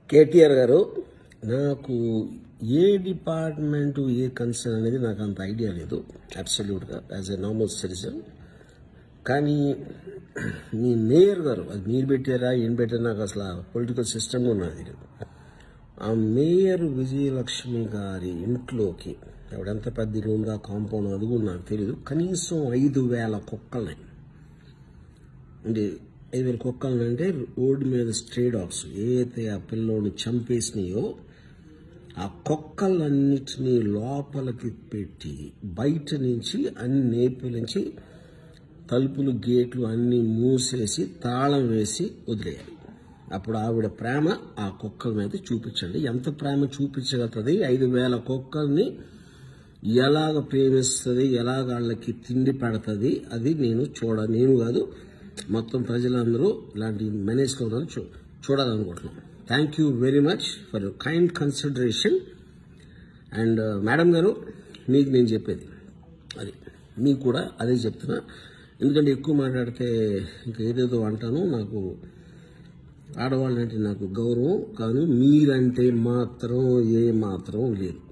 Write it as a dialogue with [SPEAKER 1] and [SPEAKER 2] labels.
[SPEAKER 1] కేటీఆర్ గారు నాకు ఏ డిపార్ట్మెంట్ ఏ కన్సర్న్ అనేది నాకు అంత ఐడియా లేదు అబ్సల్యూట్గా యాజ్ ఎ నార్మల్ సిటిజన్ కానీ మీ మేయర్ గారు అది మీరు పెట్టారా ఏం పెట్టారా నాకు అసలు పొలిటికల్ సిస్టమ్ ఉన్నది తెలియదు ఆ మేయర్ విజయలక్ష్మి గారి ఇంట్లోకి ఎవడెంత పెద్ద ఇల్లు ఉందో ఆ కాంపౌండ్ అది కూడా నాకు తెలియదు కనీసం ఐదు వేల కుక్కల్ని అంటే ఐదు వేల కుక్కల్ని అంటే రోడ్డు మీద స్ట్రే డాగ్స్ ఏదైతే ఆ పిల్లోని చంపేసినాయో ఆ కుక్కలన్నిటినీ లోపలికి పెట్టి బయట నుంచి అన్ని నేపుల నుంచి తలుపులు గేట్లు అన్నీ మూసేసి తాళం వేసి వదిలేయాలి అప్పుడు ఆవిడ ప్రేమ ఆ కుక్కల మీద చూపించండి ఎంత ప్రేమ చూపించగలుగుతుంది ఐదు వేల కుక్కల్ని ఎలాగ ప్రేమిస్తుంది ఎలాగ వాళ్ళకి తిండి పెడుతుంది అది నేను చూడ నేను కాదు మొత్తం ప్రజలందరూ ఇలాంటి మేనేజ్ చూ చూడాలనుకుంటున్నాం thank you very much for your kind consideration and madam గారు మీకు నేను చెప్పేది అది మీకు కూడా అదే చెప్తున్నా ఎందుకంటే ఎక్కువ మాట్లాడితే ఇంకా ఏదేదో అంటాను నాకు ఆడవాళ్ళంటే నాకు గౌరవం కానీ మీరంటే మాత్రం ఏ మాత్రం లేదు